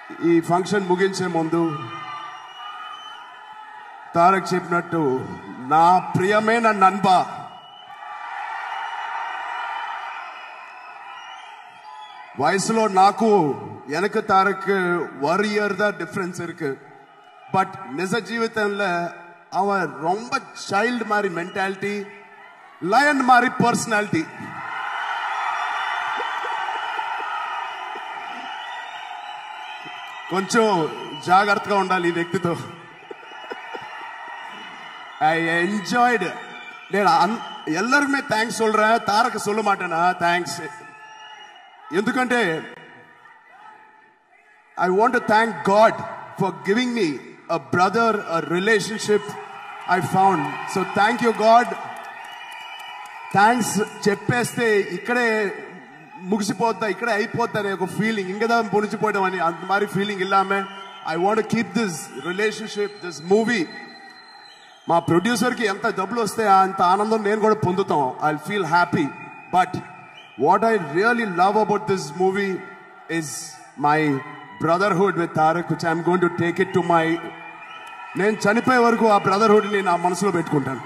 ఈ ఫంక్షన్ ముగించే ముందు తారక్ చెప్పినట్టు నా ప్రియమైన నన్బా வயசுல నాకు எனக்கு தாருக்கு ஒரு இயர் தான் டிஃபரன்ஸ் இருக்கு பட் நிஜ ஜீவிతంలో அவன் ரொம்ப சைல்டு மாதிரி மென்டாலிட்டி లయన్ மாதிரி పర్సనాలిటీ కొంచెం జాగ్రత్తగా ఉండాలి ఈ వ్యక్తితో ஐ என்ஜாய்டு నేను అన్ எல்லாருமே థ్యాంక్స్ சொல்றேன் తారక சொல்ல மாட்டேனா థ్యాంక్స్ ఎందుకంటే I want thank God for giving me a brother a relationship I found so thank you God thanks చెప్పేస్తే ఇక్కడే ముగిసిపోద్దా ఇక్కడే అయిపోద్దా అనే ఒక ఫీలింగ్ ఇంకదా పొడిచిపోవడం అని అంత మరి ఫీలింగ్ ఇల్లామే I want keep this relationship this movie మా ప్రొడ్యూసర్కి ఎంత డబ్బులు వస్తే అంత ఆనందం నేను కూడా పొందుతాం I feel happy but what I really love about this movie is my brotherhood with Tarak which I'm going to take it to my నేను చనిపోయే వరకు ఆ బ్రదర్హుడ్ని నా మనసులో పెట్టుకుంటాను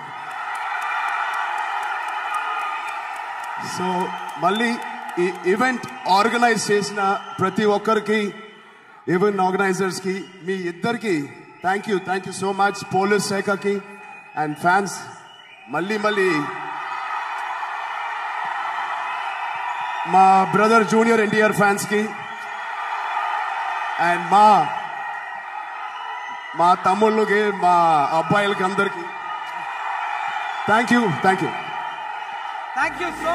సో మళ్ళీ ఈ ఈవెంట్ ఆర్గనైజ్ చేసిన ప్రతి ఒక్కరికి ఈవెంట్ ఆర్గనైజర్స్ కి మీ ఇద్దరికి thank you thank you so much police శాఖకి అండ్ ఫ్యాన్స్ మళ్ళీ మళ్ళీ మా బ్రదర్ జూనియర్ ఎన్టీఆర్ ఫ్యాన్స్ కి అండ్ మా మా తమ్ముళ్ళకి మా అబ్బాయిలకి అందరికి thank you thank you thank you so